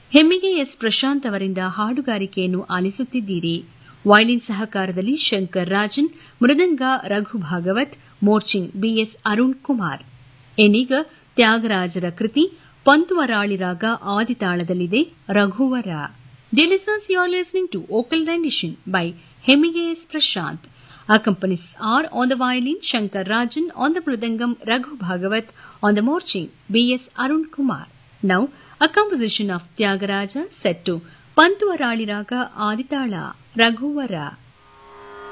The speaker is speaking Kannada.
ಹೆಮ್ಮಿಗೆ ಎಸ್ ಪ್ರಶಾಂತ್ ಅವರಿಂದ ಹಾಡುಗಾರಿಕೆಯನ್ನು ಆಲಿಸುತ್ತಿದ್ದೀರಿ ವೈಲಿನ್ ಸಹಕಾರದಲ್ಲಿ ಶಂಕರ್ ರಾಜನ್ ಮೃದಂಗ ರಘು ಭಾಗವತ್ ಮೋರ್ಚಿಂಗ್ ಬಿಎಸ್ ಅರುಣ್ ಕುಮಾರ್ ಏನೀಗ ತ್ಯಾಗರಾಜರ ಕೃತಿ ಪಂತುವರಾಳಿ ರಾಗ ಆದಿತಾಳದಲ್ಲಿದೆ ರಘುವರ ಡಿಲಿಸನ್ಸ್ you are listening to vocal rendition by Hemmige S Prashanth Accompanies are on the violin Shankar Rajan, on the mridangam Raghu Bhagavat, on the morching B.S. Arun Kumar. Now, a composition of Tyagaraja set to Pantuvarali Raga Aditala Raghuvara.